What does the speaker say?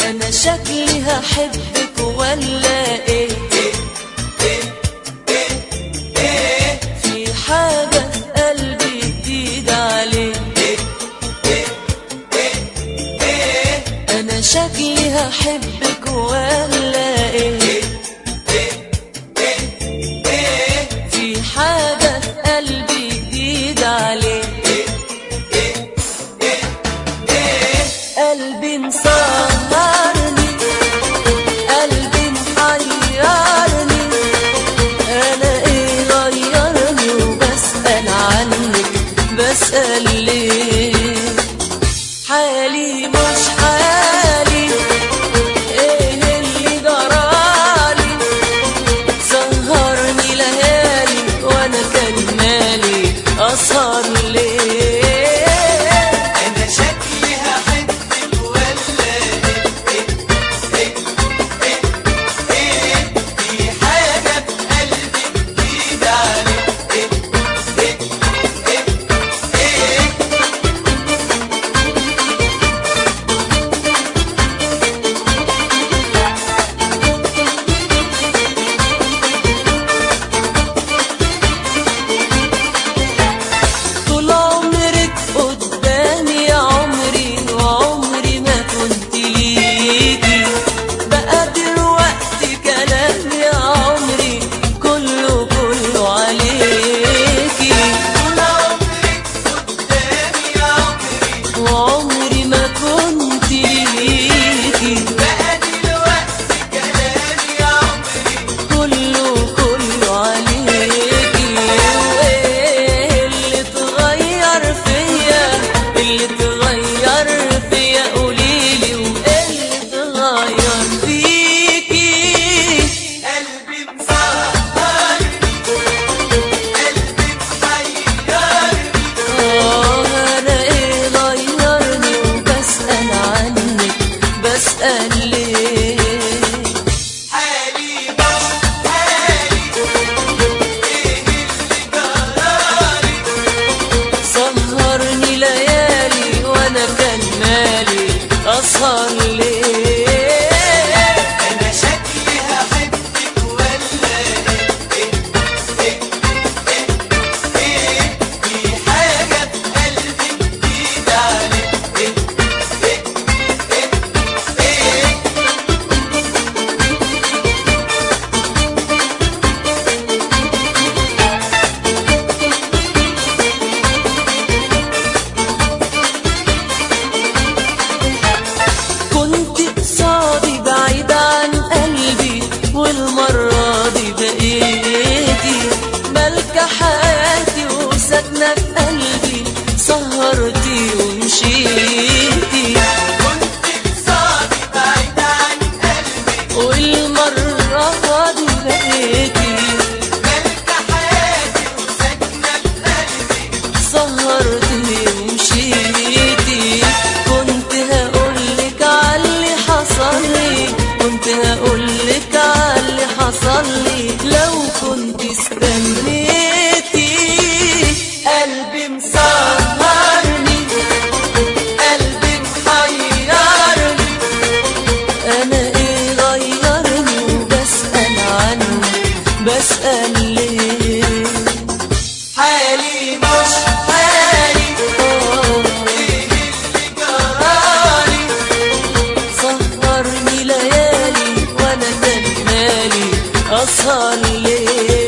انا شكلي هحبك ولا ايه في حاجة في قلبي جديد عليك انا شكلي هحبك ولا ايه في حاجة في قلبي جديد عليك قلبي مسهرني قلبي محيرني انا ايه غيرني وبسأل عنك بسأل ليه حالي مش حالي ايه اللي جرالي سهرني ليالي وانا كان مالي اسهر ليه انا شكلي هحبك ولا ايه ايه ايه ايه في حاجة في قلبي جديدة عليك ايه ايه ايه ايه طول عمرك قدامي يا عمري وعمري ما كنت ليكي بقى دلوقتي كلامي يا عمري كله كله عليكي طول عمرك قدامي يا عمري وعمري ما كنت ليكي بقى دلوقتي كلامي يا عمري كله كله عليكي وايه اللي اتغير فيا اللي اتغير فيا قوليلي وايه اللي اتغير فيكي قلبي مسهرني قلبي محيرني اه انا ايه غيرني وبسأل عنك بسأل ليه حالي مش حالي ايه اللي جرالي سهرني ليالي وانا كان مالي اسهر ليه انا شكلي هحبك ولا ايه ايه ايه ايه في حاجة في قلبي جديدة عليك ايه ايه ايه ايه كنت قصادي بعيد عن قلبي والمرة دي بقيتي ملكة حياتي وساكنة في قلبي سهرتي ومشيتي كنت قصادي بعيد عن قلبي والمرة دي بقيتي ملكة حياتي وساكنة في قلبي سهرتني ومشيتي كنت هقولك عاللي حصل لي كنت هقولك عاللي حصل لي لو كنت استنيتي قلبي مسهرني قلبي محيرني انا ايه غيرني وبسأل عنه بسأل ليه حالي مش حالي آه ايه اللي جرالي سهرني ليالي وانا كان مالي اسهر ليه